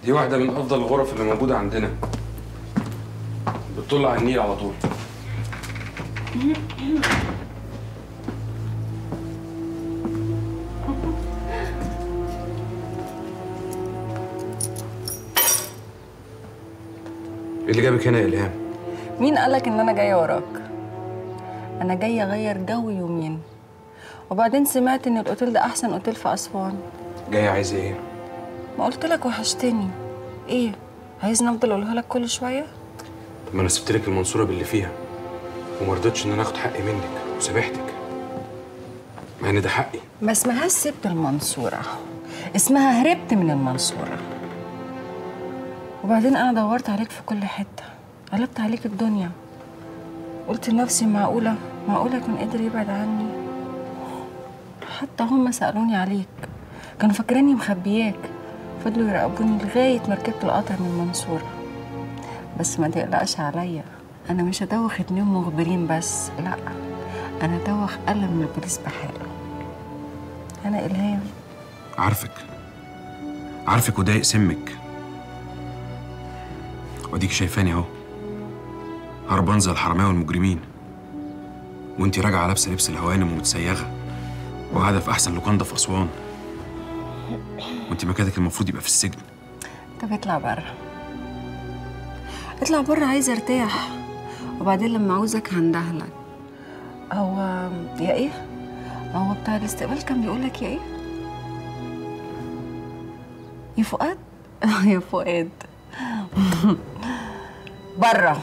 دي واحدة من أفضل الغرف اللي موجودة عندنا بتطل على النيل على طول ايه اللي جابك هنا يا إلهام؟ مين قالك ان انا جايه وراك انا جايه اغير جو يومين وبعدين سمعت ان الاوتيل ده احسن اوتيل في اسوان جاية عايزة ايه؟ ما قلت لك وحشتني ايه عايزني افضل اقولها لك كل شويه طب ما أنا سبت لك المنصورة باللي فيها وما رضيتش إن أنا آخد حقي منك وسامحتك مع إن ده حقي ما اسمهاش سبت المنصوره اسمها هربت من المنصوره وبعدين انا دورت عليك في كل حته قلبت عليك الدنيا قلت لنفسي معقوله معقوله كان قادر يبعد عني حتى هم سالوني عليك كانوا فاكريني مخبياك فضلوا يراقبوني لغايه ما ركبت القطر من المنصوره بس ما تقلقش عليا انا مش هدوخ اتنين مخبرين بس لا انا دوخ قلم من البوليس بحاله انا الهام عارفك عارفك وضايق سمك واديك شايفاني اهو هربان زي الحرامية والمجرمين وانتي راجعة لابسة لبس الهوانم ومتسيغة وقاعدة في أحسن لوكاندا في أسوان وانتي مكانك المفروض يبقى في السجن طب اطلع بره اطلع بره عايزه ارتاح وبعدين لما عاوزك هندهلك هو يا ايه هو بتاع الاستقبال كان بيقول لك يا ايه يا فؤاد يا فؤاد بره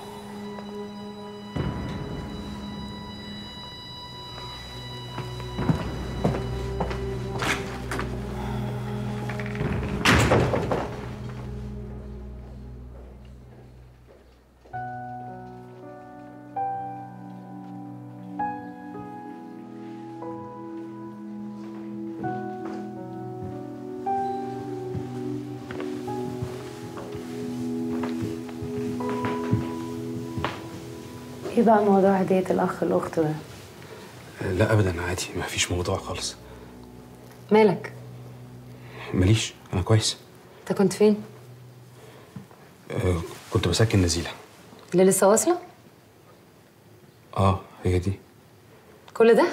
ايه بقى موضوع هدية الأخ الأخت ده؟ لا أبدا عادي ما فيش موضوع خالص مالك؟ ماليش أنا كويس أنت كنت فين؟ آه كنت بسكن نزيلة اللي لسه واصلة؟ اه هي دي كل ده؟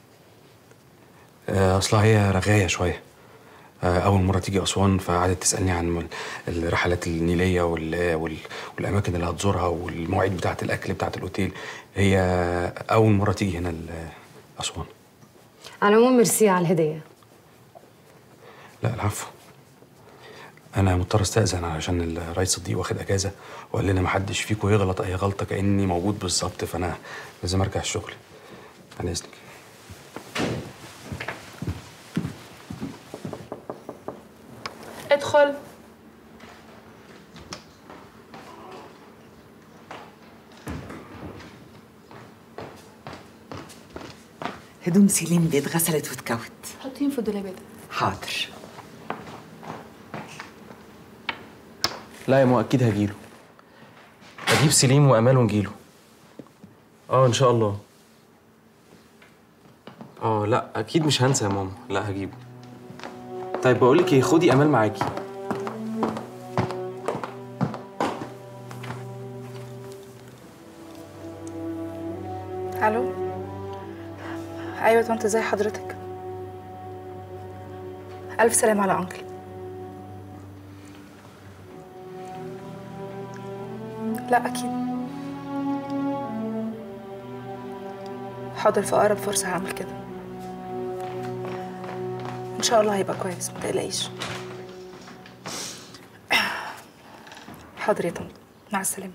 آه أصلها هي رغاية شوية آه أول مرة تيجي أسوان فقعدت تسألني عن الرحلات النيلية وال... وال... والأماكن اللي هتزورها والمواعيد بتاعة الأكل بتاعة الأوتيل هي أول مرة تيجي هنا ل- أسوان على العموم ميرسي على الهدية لا العفو أنا مضطر أستأذن علشان الرئيس صديق واخد أجازة وقال لنا محدش فيكم يغلط أي غلطة كأني موجود بالظبط فأنا لازم أرجع الشغل عن إذنك ادخل هدوم سيلين دي اتغسلت واتكوت حطيهم في الدولاب ده حاضر لا يا مو اكيد هجيله اجيب سليم وامال ونجيله اه ان شاء الله اه لا اكيد مش هنسى يا ماما لا هجيبه طيب بقول لك ايه خدي امال معاكي الو ايوه طنط ازي حضرتك الف سلام على انكل لا اكيد حاضر في اقرب فرصه هعمل كده ان شاء الله هيبقى كويس ما تقلقيش حاضر يا طنط مع السلامه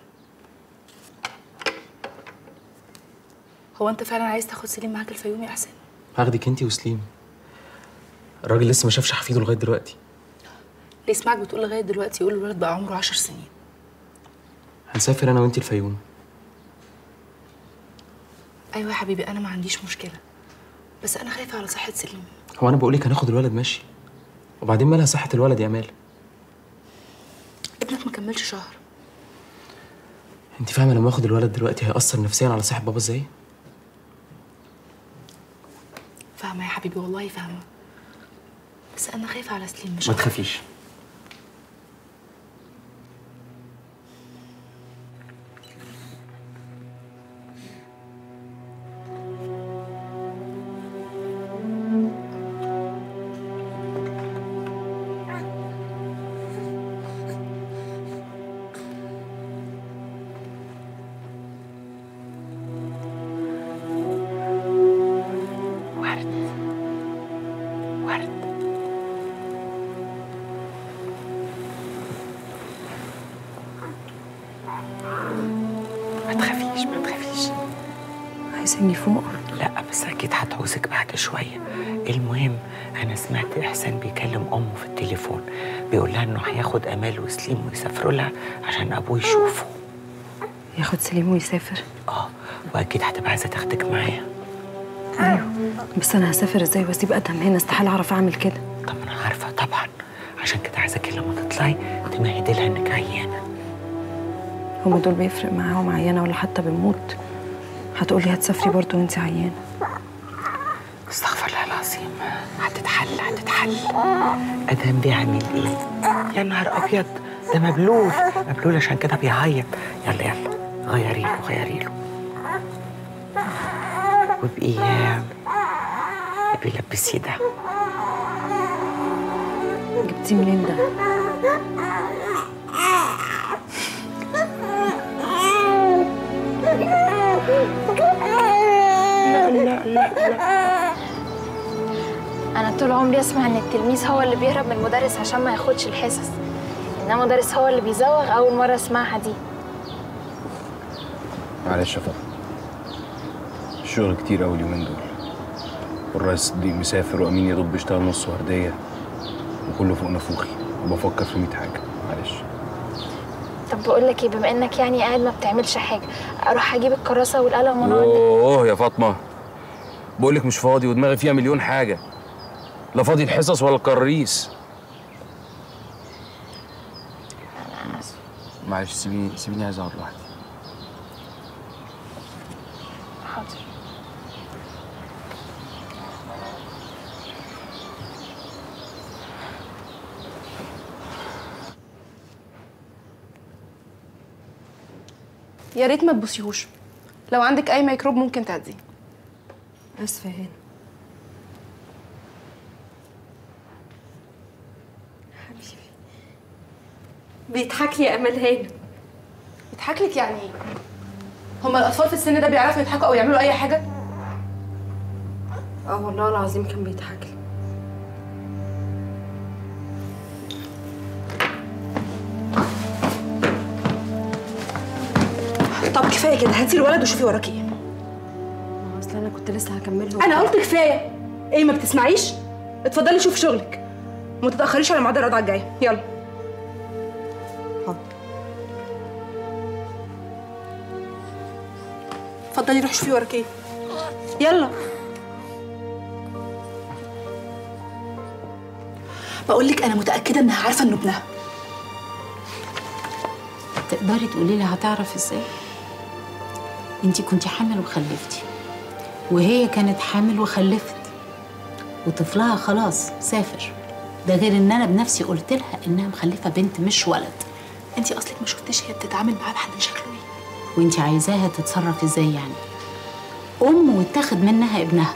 هو انت فعلا عايز تاخد سليم معاك الفيوم يا احسان هاخدك انتي وسليم الراجل لسه ما شافش حفيده لغايه دلوقتي اللي يسمعك بتقول لغايه دلوقتي يقول الولد بقى عمره عشر سنين هنسافر انا وانتي الفيوم ايوه يا حبيبي انا ما عنديش مشكله بس انا خايفه على صحه سليم هو انا بقول لك هناخد الولد ماشي وبعدين مالها صحه الولد يا امال ابنك ما كملش شهر انت فاهمه لما اخد الولد دلوقتي هيأثر نفسيا على صاحب بابا ازاي فاهمه يا حبيبي والله فاهمه بس انا خايفه على سليم مش ما أكتر. تخافيش ورد ما تخافيش ما تخافيش عايزاني فوق لا بس اكيد هتعوزك بعد شويه المهم انا سمعت احسان بيكلم امه في التليفون بيقول لها انه هياخد امال وسليم ويسافروا لها عشان ابوه يشوفه ياخد سليم ويسافر اه واكيد هتبقى عايزه تاخدك معايا ايوه بس انا هسافر ازاي واسيب ادهم هنا استحاله اعرف اعمل كده طب انا عارفه طبعا عشان كده عايزاكي لما تطلعي تمهدي لها انك عيانه هما دول بيفرق معاهم عيانه ولا حتى بنموت هتقولي هتسافري برضه وانت عيانه استغفر الله العظيم هتتحل هتتحل ادهم بيعمل ايه يا نهار ابيض ده مبلول مبلول عشان كده بيعيط يلا يلا غيري له غيري له وابقي ابقي لبسيه ده جبتيه منين ده انا طول عمري اسمع ان التلميذ هو اللي بيهرب من المدرس عشان ما ياخدش الحصص انما المدرس هو اللي بيزوغ اول مره اسمعها دي معلش يا فاطمه الشغل كتير قوي اليومين دول والرئيس صديق مسافر وامين يا دوب بيشتغل نص ورديه وكله فوق نفوخي وبفكر في 100 حاجه معلش طب بقول لك ايه بما انك يعني قاعد ما بتعملش حاجه اروح اجيب الكراسه والقلم ونقعد اوه يا فاطمه بقول لك مش فاضي ودماغي فيها مليون حاجه لا فاضي الحصص ولا الكراريس معلش سيبيني سيبيني عايز اقعد لوحدي حاضر يا ريت ما تبصيهوش لو عندك اي ميكروب ممكن تعديه اسفه هنا بيضحك لي يا امل هانم يضحك لك يعني ايه هما الاطفال في السن ده بيعرفوا يضحكوا او يعملوا اي حاجه اه والله العظيم كان بيضحك لي طب كفايه كده هاتي الولد وشوفي وراكي ايه اصل انا كنت لسه هكمله انا قلت كفايه ايه ما بتسمعيش اتفضلي شوفي شغلك وما تتاخريش على ميعاد الرضعه الجايه يلا اتفضلي روحي شوفي وراكي ايه يلا بقول لك انا متاكده انها عارفه انه ابنها تقدري تقولي لي هتعرف ازاي انتي كنتي حامل وخلفتي وهي كانت حامل وخلفت وطفلها خلاص سافر ده غير ان انا بنفسي قلت لها انها مخلفه بنت مش ولد انت اصلك ما شفتيش هي بتتعامل معاه بحد شكله ايه وانتي عايزاها تتصرف ازاي يعني ام واتاخد منها ابنها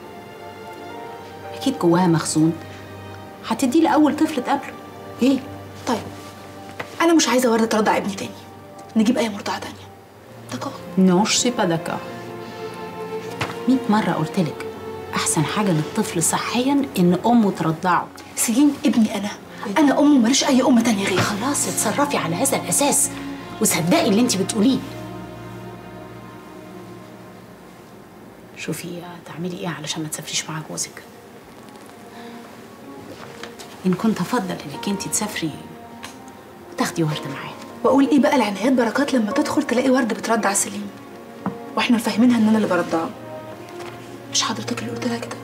اكيد جواها مخزون هتدي لاول طفل تقابله ايه طيب انا مش عايزه ورده ترضع ابني تاني نجيب اي مرضعه تانية دكار نو سي با داكور 100 مرة قلت لك أحسن حاجة للطفل صحيا إن أمه ترضعه سيلين ابني انا انا ام ماليش اي ام تانية غيري خلاص اتصرفي على هذا الأساس وصدقي اللي أنت بتقوليه شوفي تعملي إيه علشان ما تسافريش مع جوزك إن كنت أفضل إنك أنت تسافري وتاخدي وردة معاه واقول ايه بقى العنايات بركات لما تدخل تلاقي ورده بترضع سليم واحنا فاهمينها ان انا اللي برضعه مش حضرتك اللي قلت لها كده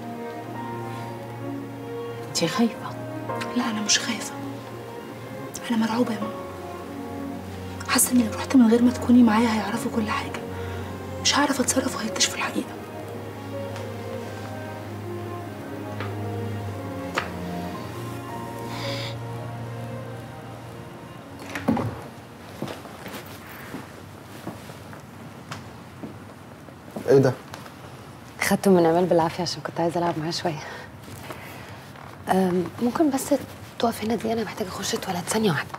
أنت خايفة لا انا مش خايفه انا مرعوبه يا ماما حاسه اني لو رحت من غير ما تكوني معايا هيعرفوا كل حاجه مش هعرف اتصرف وهيكتشفوا الحقيقه ايه ده؟ خدته من امال بالعافيه عشان كنت عايزه العب معاه شويه أم، ممكن بس تقف هنا دي انا محتاجه اخش التواليت ثانيه واحده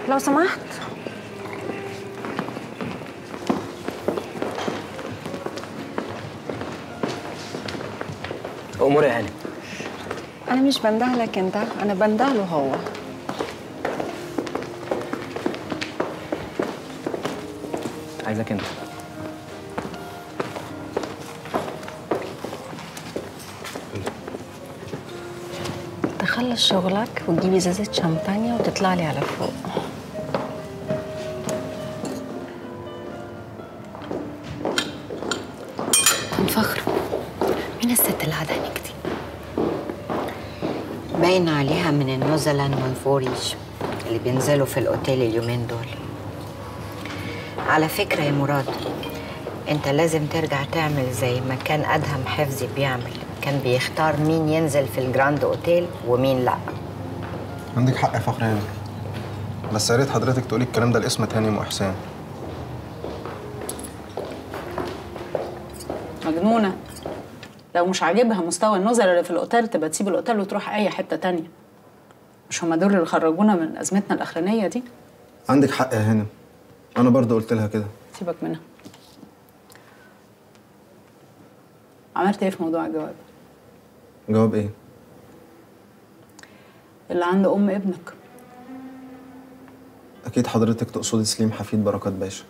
لو سمحت امور يا هانم انا مش بندهلك انت انا بندهله هو عايزك انت تخلص شغلك وتجيب ازازه شامبانيا وتطلع لي على فوق من فخر مين الست اللي قاعده هناك دي باين عليها من النزلاء والفوريج اللي بينزلوا في الاوتيل اليومين دول على فكرة يا مراد انت لازم ترجع تعمل زي ما كان ادهم حفظي بيعمل كان بيختار مين ينزل في الجراند اوتيل ومين لا عندك حق يا فخر هانم بس يا ريت حضرتك تقولي الكلام ده لاسم هانم واحسان مجنونة لو مش عاجبها مستوى النزلاء اللي في الأوتيل تبقى تسيب الأوتيل وتروح أي حتة تانية مش هما دول اللي خرجونا من أزمتنا الأخرانية دي عندك حق يا هانم انا برضه قلت لها كده سيبك منها عملت ايه في موضوع الجواب جواب ايه اللي عند أم ابنك اكيد حضرتك تقصدي سليم حفيد بركات باشا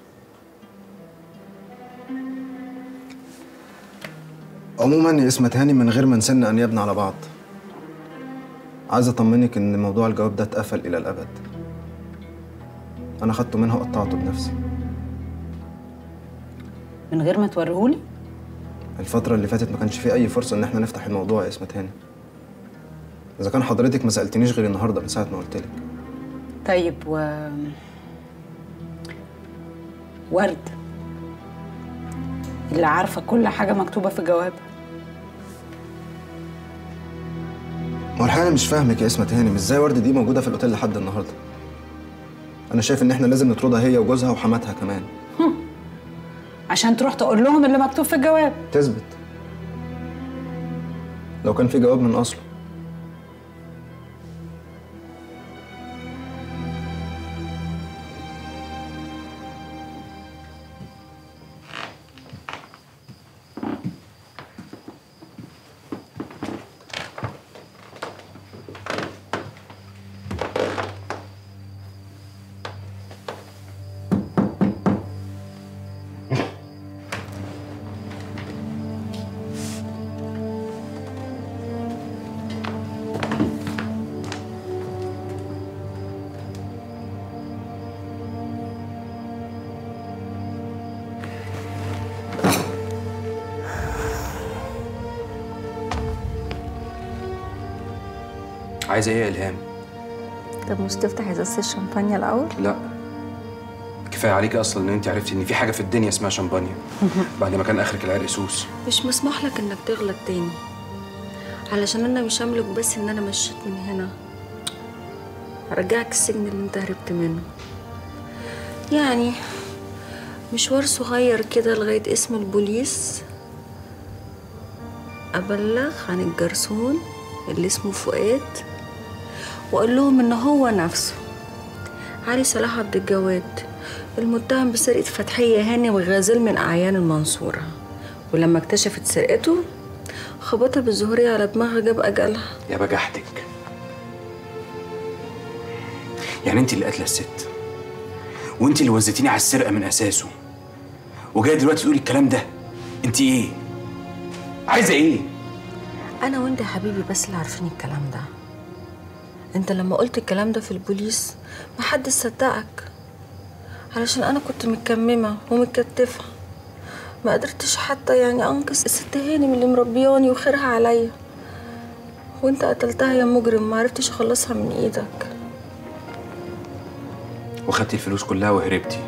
عموما يا اسمة هاني من غير ما نسن انيابنا على بعض عايز اطمنك ان موضوع الجواب ده اتقفل الى الابد انا خدته منها وقطعته بنفسي من غير ما توريهولي الفترة اللي فاتت ما كانش فيه أي فرصة إن إحنا نفتح الموضوع يا اسمة هاني. إذا كان حضرتك ما سألتنيش غير النهاردة من ساعة ما قلت لك. طيب و ورد اللي عارفة كل حاجة مكتوبة في الجواب هو الحقيقة أنا مش فاهمك يا اسمة هانم إزاي ورد دي موجودة في الأوتيل لحد النهاردة. أنا شايف إن إحنا لازم نطردها هي وجوزها وحماتها كمان. عشان تروح تقول لهم اللي مكتوب في الجواب تثبت. لو كان في جواب من أصله. عايزه ايه يا الهام طب مش تفتح ازازه الشامبانيا الاول لا كفايه عليكي اصلا ان انت عرفتي ان في حاجه في الدنيا اسمها شمبانيا بعد ما كان اخرك العرق سوس مش مسموح لك انك تغلط تاني علشان انا مش هملك بس ان انا مشيت من هنا هرجعك السجن اللي انت هربت منه يعني مشوار صغير كده لغاية اسم البوليس أبلغ عن الجرسون اللي اسمه فؤاد وأقول لهم إن هو نفسه علي صلاح عبد الجواد المتهم بسرقة فتحية هاني وغازل من أعيان المنصورة ولما اكتشفت سرقته خبطها بالزهرية على دماغها جاب أجلها يا بجحتك يعني انت اللي قاتله الست وانت اللي وزتيني على السرقه من اساسه وجايه دلوقتي تقولي الكلام ده انت ايه عايزه ايه أنا وأنت يا حبيبي بس اللي عارفين الكلام ده أنت لما قلت الكلام ده في البوليس محدش صدقك علشان أنا كنت متكممة ومتكتفة ما قدرتش حتى يعني أنقذ الست هاني من اللي مربياني وخيرها عليا وأنت قتلتها يا مجرم معرفتش أخلصها من إيدك وخدتي الفلوس كلها وهربتي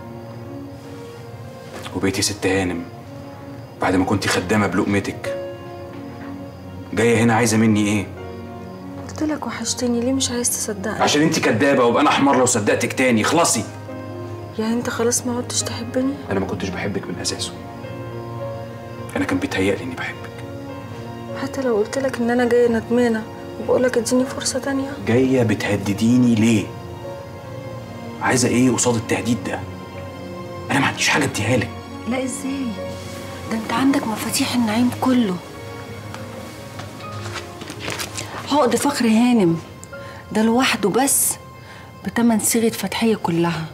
وبقيتي ست هانم بعد ما كنتي خدامه بلقمتك جايه هنا عايزه مني ايه قلت لك وحشتني ليه مش عايز تصدقني عشان انت كدابه وابقى انا حمار لو صدقتك تاني اخلصي يعني انت خلاص ما عدتش تحبني انا ما كنتش بحبك من اساسه انا كان بيتهيألي اني بحبك حتى لو قلت لك ان انا جايه ندمانه وبقول لك اديني فرصه تانية جايه بتهدديني ليه عايزه ايه قصاد التهديد ده انا ما عنديش حاجه اديها لك لا ازاي ده انت عندك مفاتيح النعيم كله عقد فخر هانم ده لوحده بس بتمن صيغة فتحية كلها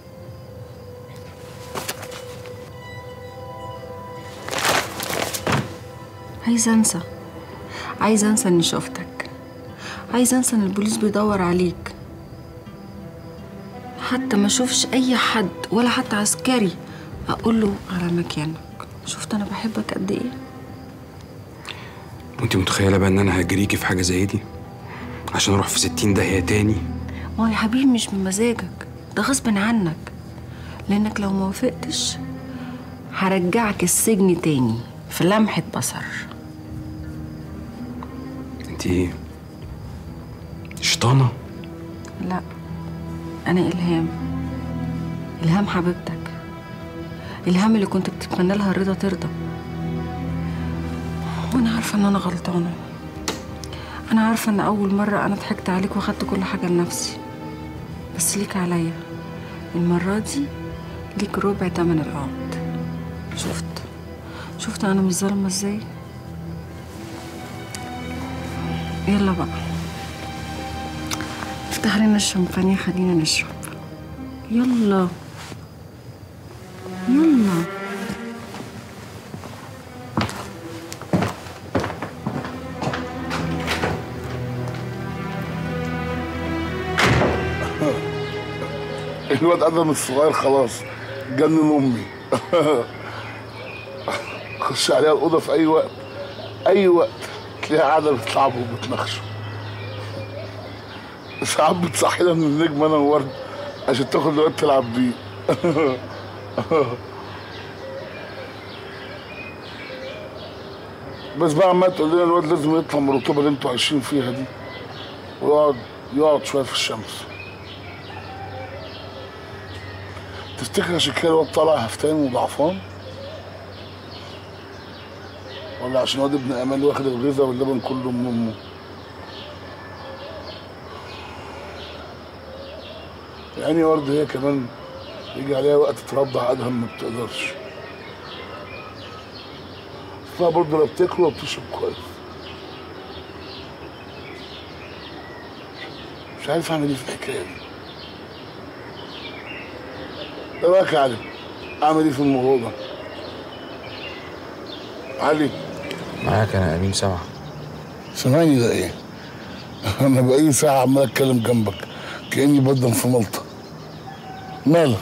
عايزة انسى عايزة انسى اني شفتك عايزة انسى ان البوليس بيدور عليك حتى ما اشوفش اي حد ولا حتى عسكري اقول له على مكانك شفت انا بحبك قد ايه وانت متخيله بقى ان انا هجريكي في حاجه زي دي عشان اروح في ستين داهيه تاني ما هو يا حبيبي مش بمزاجك ده غصب عنك لانك لو ما وافقتش هرجعك السجن تاني في لمحة بصر انت ايه شيطانه لا انا الهام الهام حبيبتك الهام اللي كنت بتتمنى لها الرضا ترضى وانا عارفه ان انا غلطانه انا عارفه ان اول مره انا ضحكت عليك واخدت كل حاجه لنفسي بس ليك عليا المره دي ليك ربع تمن العقد شفت شفت انا مش ظالمه ازاي يلا بقى افتح لنا الشمبانيا خلينا نشرب يلا يلا الواد ادم الصغير خلاص جنن امي خش عليها الاوضه في اي وقت اي وقت تلاقيها قاعده بتلعبوا وبتناقشوا ساعات بتصحينا من النجم انا وورد عشان تاخد الواد تلعب بيه بس بقى عمال تقول لنا الواد لازم يطلع من الرطوبه اللي انتوا عايشين فيها دي ويقعد يقعد شويه في الشمس تفتكر عشان كده الواد طالع هفتان وضعفان ولا عشان واد ابن امال واخد الغذاء واللبن كله من امه يعني ورد هي كمان يجي عليها وقت ترضع ادهم ما بتقدرش اسمها برضه لا بتاكل ولا بتشرب كويس مش عارف اعمل ايه في الحكايه دي ايه رايك يا علي؟ اعمل ايه في الموضوع ده؟ علي معاك انا امين سامع سامعني ده ايه؟ انا بقالي ساعه عمال اتكلم جنبك كاني بدم في ملطه مالك؟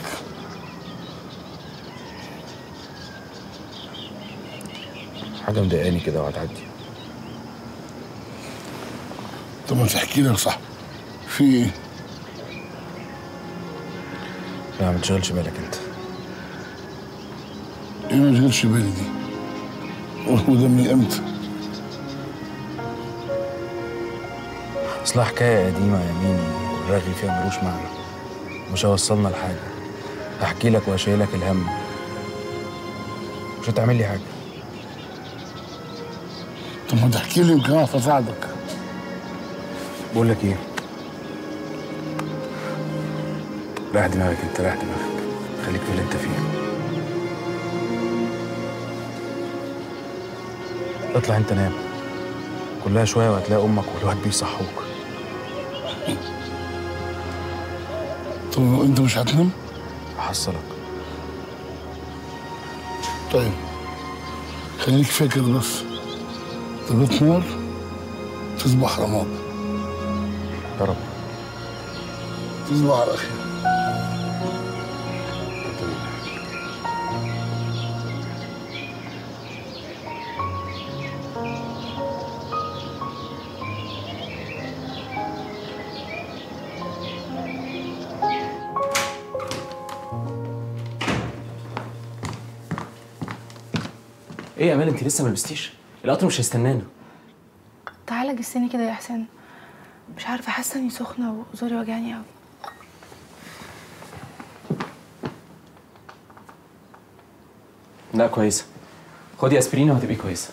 حاجه مضايقاني كده وهتعدي طب ما تحكي لي يا صاحبي في ايه؟ لا ما تشغلش بالك انت ايه ما تشغلش بالي دي؟ وده من امتى؟ اصلها حكايه قديمه يا مين والرغي فيها ملوش معنى مش هيوصلنا لحاجه هحكي لك واشيلك الهم مش هتعمل لي حاجه طب ما تحكي لي يمكن اعرف اساعدك بقول لك ايه ريح دماغك انت ريح دماغك خليك في اللي انت فيه اطلع انت نام كلها شويه وهتلاقي امك والواد بيصحوك طب انت مش هتنام؟ احصلك طيب خليك فاكر بس تبات نار تصبح رماد يا رب تصبح على خير ايه يا امال انت لسه ما لبستيش القطر مش هيستنانا تعالى جسني كده يا حسين مش عارفه حاسه اني سخنه وزوري وجعني قوي لا كويسه خدي اسبرين وهتبقي كويسه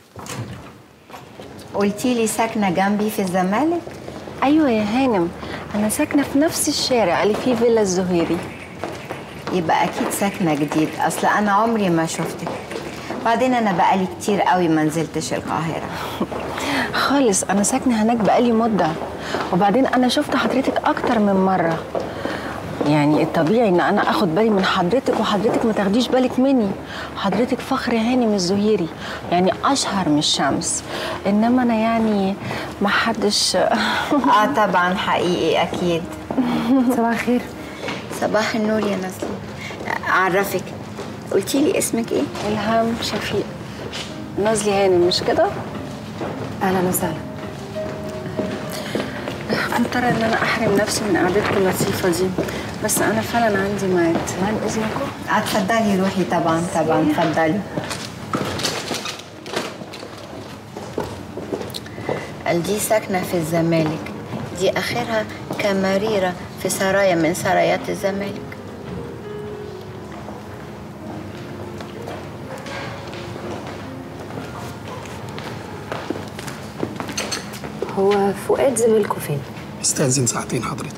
قلتي لي ساكنه جنبي في الزمالك ايوه يا هانم انا ساكنه في نفس الشارع اللي فيه فيلا الزهيري يبقى اكيد ساكنه جديد اصل انا عمري ما شفتك بعدين انا بقالي كتير قوي ما نزلتش القاهره خالص انا ساكنه هناك بقالي مده وبعدين انا شفت حضرتك اكتر من مره يعني الطبيعي ان انا اخد بالي من حضرتك وحضرتك ما تاخديش بالك مني حضرتك فخر هانم الزهيري يعني اشهر من الشمس انما انا يعني ما حدش اه طبعا حقيقي اكيد صباح الخير صباح النور يا نسلي اعرفك قلتي لي اسمك ايه الهام شفيق نازلي هانم مش كده اهلا وسهلا مضطرة ان انا احرم نفسي من قعدتكم اللطيفة دي بس انا فعلا عندي ميعاد عن اذنكم اتفضلي روحي طبعا طبعا اتفضلي قال دي ساكنة في الزمالك دي آخرها كمريرة في سرايا من سرايات الزمالك هو فؤاد زميلكوا فين؟ استأذن ساعتين حضرتك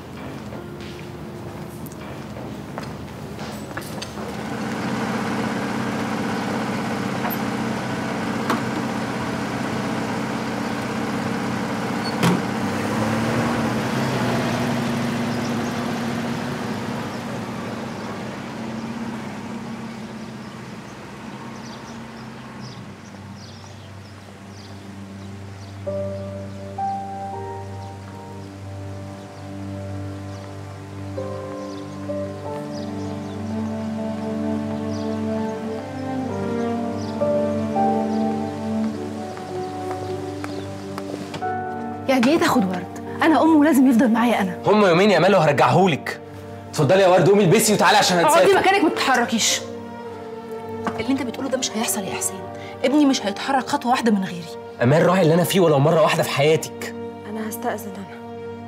يعني ايه تاخد ورد انا ام ولازم يفضل معايا انا هم يومين يا مال وهرجعهولك اتفضلي يا ورد قومي البسي وتعالي عشان اقعدي هنسافر مكانك ما تتحركيش اللي انت بتقوله ده مش هيحصل يا حسين ابني مش هيتحرك خطوه واحده من غيري امان راعي اللي انا فيه ولو مره واحده في حياتك انا هستأذن انا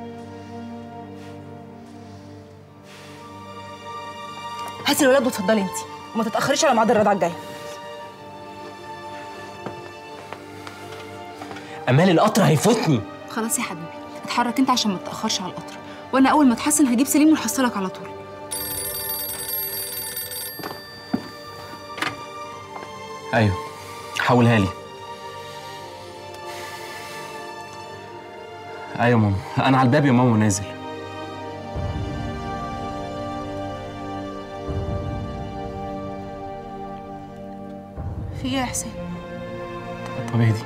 هاتي الولاد واتفضلي انت وما تتاخريش على ميعاد الرضاعه الجايه امان القطر هيفوتني خلاص يا حبيبي اتحرك انت عشان ما تتاخرش على القطر وانا اول ما اتحسن هجيب سليم ونحصلك على طول ايوه حولها لي ايوه ماما انا على الباب يا ماما نازل في ايه يا حسين طب اهدي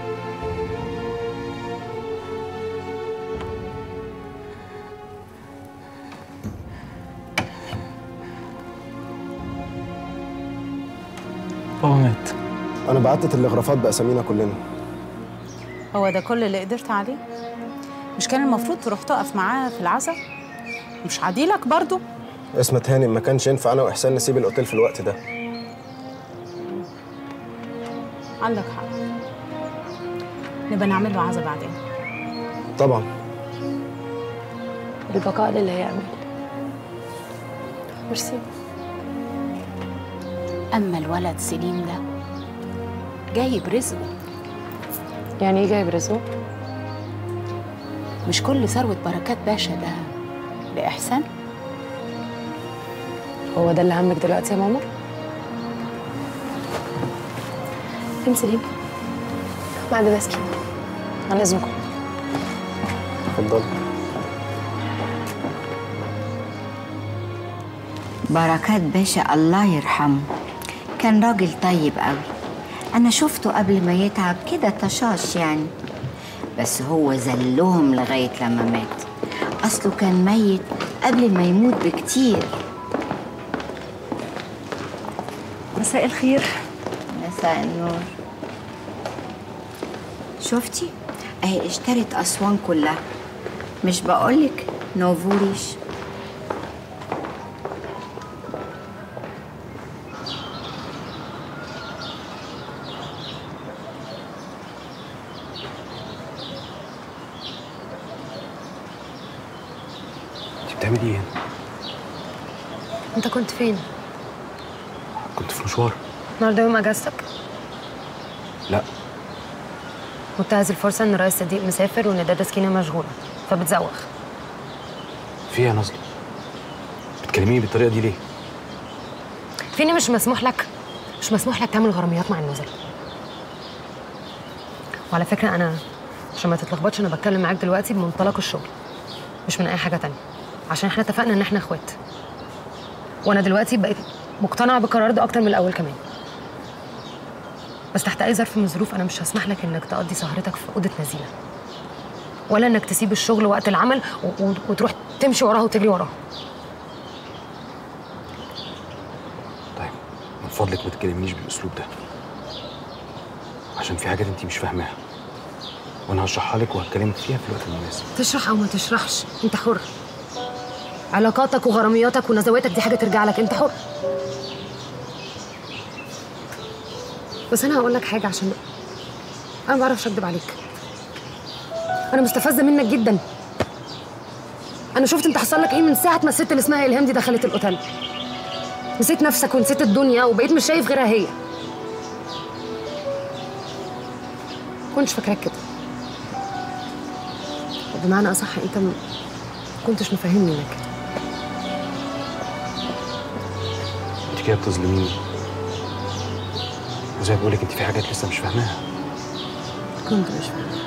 بابا مات انا بعت تلغرافات باسامينا كلنا هو ده كل اللي قدرت عليه مش كان المفروض تروح تقف معاه في العزا مش عديلك برضو اسمة هانم ما كانش ينفع انا واحسان نسيب الاوتيل في الوقت ده عندك حق نبقى نعمل له عزا بعدين طبعا البقاء لله يعمل ميرسي اما الولد سليم ده جايب رزقه يعني ايه جايب رزقه؟ مش كل ثروة بركات باشا ده لإحسان هو ده اللي همك دلوقتي يا ماما؟ فين سليم؟ بعد بسكي عن اذنكم اتفضل بركات باشا الله يرحمه كان راجل طيب قوي انا شفته قبل ما يتعب كده طشاش يعني بس هو ذلهم لغايه لما مات اصله كان ميت قبل ما يموت بكتير مساء الخير مساء النور شفتي اهي اشترت اسوان كلها مش بقولك نوفوريش انت بتعملي ايه هنا؟ انت كنت فين؟ كنت في مشوار النهارده يوم اجازتك؟ لا منتهز الفرصه ان رئيس صديق مسافر وان دادا سكينه مشغوله فبتزوغ في ايه يا نازله بتكلميني بالطريقه دي ليه فيني مش مسموح لك مش مسموح لك تعمل غراميات مع النزل وعلى فكره انا عشان ما تتلخبطش انا بتكلم معاك دلوقتي بمنطلق الشغل مش من اي حاجه تانية عشان احنا اتفقنا ان احنا اخوات وانا دلوقتي بقيت مقتنعه بالقرار ده اكتر من الاول كمان بس تحت اي ظرف من الظروف انا مش هسمح لك انك تقضي سهرتك في اوضه نزيله ولا انك تسيب الشغل وقت العمل و- و- وتروح تمشي وراها وتجري وراها من فضلك ما تكلمنيش بالاسلوب ده عشان في حاجات انت مش فاهماها وانا هشرحها لك وهتكلمك فيها في الوقت المناسب تشرح او ما تشرحش انت حر علاقاتك وغرامياتك ونزواتك دي حاجه ترجع لك انت حر بس انا هقول لك حاجه عشان انا ما بعرفش اكدب عليك انا مستفزه منك جدا انا شفت انت حصل لك ايه من ساعه ما الست اللي اسمها الهام دي دخلت الاوتيل نسيت نفسك ونسيت الدنيا وبقيت مش شايف غيرها هي كنتش فاكراك كده بمعنى اصح انت ما كنتش مفهمني انك كده انت كده بتظلميني وزي ما بقولك انت في حاجات لسه مش فاهماها كنت مش فاهمة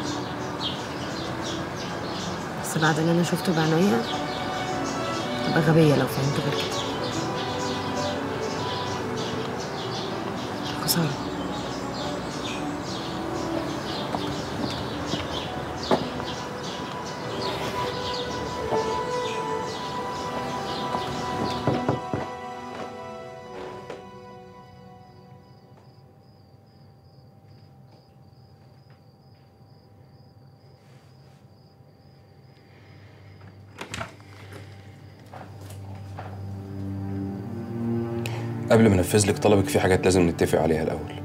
بس بعد اللي انا شفته بعينيا تبقى غبية لو فهمت غير كده خسارة قبل ما انفذ لك طلبك في حاجات لازم نتفق عليها الاول